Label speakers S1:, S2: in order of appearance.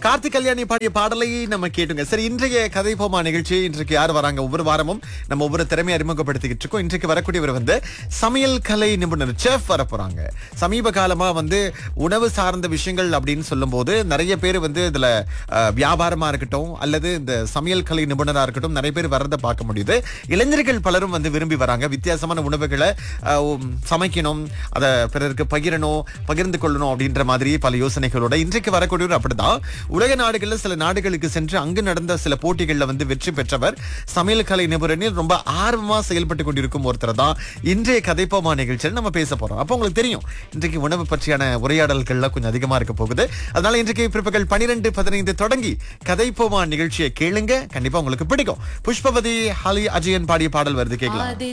S1: கார்த்திக் கல்யாணி பாடிய பாடலை நம்ம கேட்டுங்க சரி இன்றைய கதை போமா நிகழ்ச்சி இன்றைக்கு யார் வராங்க ஒவ்வொரு வாரமும் நம்ம ஒவ்வொரு திறமையை அறிமுகப்படுத்திக்கிட்டு இருக்கோம் இன்றைக்கு வரக்கூடியவர் வந்து சமையல் கலை நிபுணர் செஃப் வர போறாங்க சமீப காலமா வந்து உணவு சார்ந்த விஷயங்கள் அப்படின்னு சொல்லும்போது நிறைய பேர் வந்து இதுல அஹ், வியாபாரமா இருக்கட்டும் அல்லது இந்த சமையல் கலை நிபுணரா இருக்கட்டும் நிறைய பேர் வர்றதை பார்க்க முடியுது இளைஞர்கள் பலரும் வந்து விரும்பி வராங்க வித்தியாசமான உணவுகளை அஹ், உம், சமைக்கணும் அதை பிறருக்கு பகிரணும் பகிர்ந்து கொள்ளணும் அப்படின்ற மாதிரி பல யோசனைகளோட இன்றைக்கு வரக்கூடியவர் அப்படிதான் உலக நாடுகள்ல சில நாடுகளுக்கு சென்று அங்கு நடந்த சில போட்டிகள்ல வந்து வெற்றி பெற்றவர் சமையல் கலை நிபுணரில் ரொம்ப ஆர்வமா செயல்பட்டு கொண்டிருக்கும் ஒருத்தர் தான் இன்றைய கதைப்போமா நிகழ்ச்சியில் நம்ம பேச போறோம் அப்போ உங்களுக்கு தெரியும் இன்றைக்கு உணவு பற்றியான உரையாடல்கள்லாம் கொஞ்சம் அதிகமா இருக்க போகுது அதனால இன்றைக்கு பிற்பகல் பனிரெண்டு பதினைந்து தொடங்கி கதைப்போமா நிகழ்ச்சியை கேளுங்க கண்டிப்பா உங்களுக்கு பிடிக்கும் புஷ்பவதி ஹாலி அஜயன் பாடிய பாடல் வருது கேட்கலாம்
S2: அது